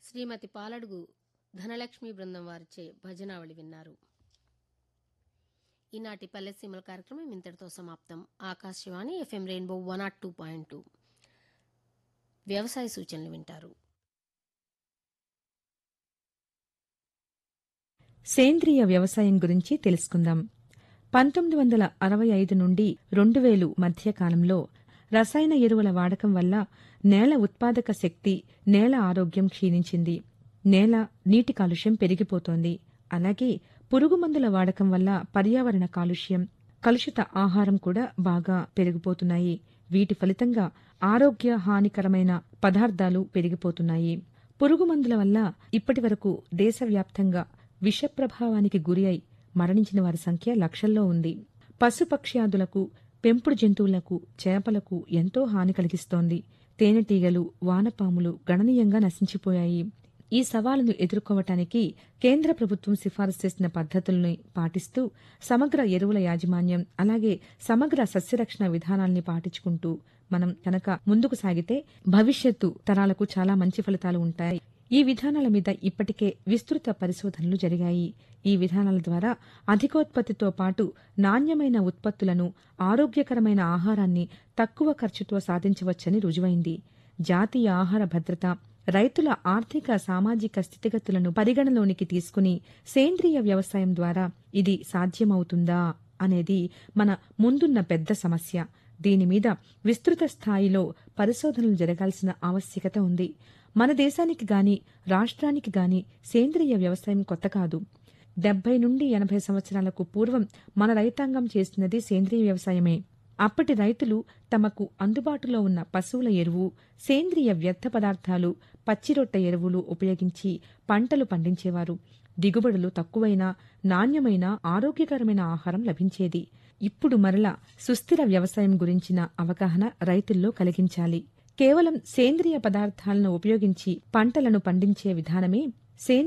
శ్రీమతి పాలడుగు ధనలక్ష్మి బృందం వారిచే భజనావళి విన్నారు ఈనాటి పల్లెసీమల కార్యక్రమం ఇంతటితో సమాప్తం Akashvani FM rainbow one nought two point two వ్యవసాయ సూచనలు వింటారు సేంద్రియ వ్యవసాయం గురించి తెలుసుకుందాం పంతొమ్మిది వందల అరవై ఐదు నుండి రెండు వేలు మధ్య కాలంలో రసాయన ఎరువుల వాడకం వల్ల నేల ఉత్పాదక శక్తి నేల ఆరోగ్యం క్షీణించింది నేల నీటి కాలుష్యం పెరిగిపోతోంది అలాగే పురుగు మందుల వాడకం వల్ల పర్యావరణ కాలుష్యం కలుషిత ఆహారం కూడా బాగా పెరిగిపోతున్నాయి వీటి ఫలితంగా ఆరోగ్య హానికరమైన పదార్థాలు పెరిగిపోతున్నాయి పురుగు మందుల వల్ల ఇప్పటివరకు దేశవ్యాప్తంగా విష ప్రభావానికి గురి అయి మరణించిన వారి సంఖ్య లక్షల్లో ఉంది పశుపక్ష్యాదులకు పెంపుడు జంతువులకు చేపలకు ఎంతో హాని కలిగిస్తోంది తేనెటీగలు వానపాములు గణనీయంగా నశించిపోయాయి ఈ సవాలును ఎదుర్కోవటానికి కేంద్ర ప్రభుత్వం సిఫారసు చేసిన పద్ధతుల్ని పాటిస్తూ సమగ్ర ఎరువుల యాజమాన్యం అలాగే సమగ్ర సస్యరక్షణ విధానాల్ని పాటించుకుంటూ మనం కనుక ముందుకు సాగితే భవిష్యత్తు తరాలకు చాలా మంచి ఫలితాలు ఉంటాయి ఈ విధానాల మీద ఇప్పటికే విస్తృత పరిశోధనలు జరిగాయి ఈ విధానాల ద్వారా అధికోత్పత్తితో పాటు నాణ్యమైన ఉత్పత్తులను ఆరోగ్యకరమైన ఆహారాన్ని తక్కువ ఖర్చుతో సాధించవచ్చని రుజువైంది జాతీయ ఆహార భద్రత రైతుల ఆర్థిక సామాజిక స్థితిగతులను పరిగణలోనికి తీసుకుని సేంద్రియ వ్యవసాయం ద్వారా ఇది సాధ్యమవుతుందా అనేది మన ముందున్న పెద్ద సమస్య దీని మీద విస్తృత స్థాయిలో పరిశోధనలు జరగాల్సిన ఆవశ్యకత ఉంది మన దేశానికి గాని రాష్ట్రానికి గాని సేంద్రియ వ్యవసాయం కొత్త కాదు డెబ్బై నుండి ఎనభై సంవత్సరాలకు పూర్వం మన రైతాంగం చేస్తున్నది సేంద్రియ వ్యవసాయమే అప్పటి రైతులు తమకు అందుబాటులో ఉన్న పశువుల ఎరువు సేంద్రియ వ్యర్థ పదార్థాలు పచ్చిరొట్ట ఎరువులు ఉపయోగించి పంటలు పండించేవారు దిగుబడులు తక్కువైనా నాణ్యమైన ఆరోగ్యకరమైన ఆహారం లభించేది ఇప్పుడు మరలా సుస్థిర వ్యవసాయం గురించిన అవగాహన రైతుల్లో కలిగించాలి కేవలం సేంద్రియ పదార్థాలను ఉపయోగించి పంటలను పండించే విధానమే సేంద్రియ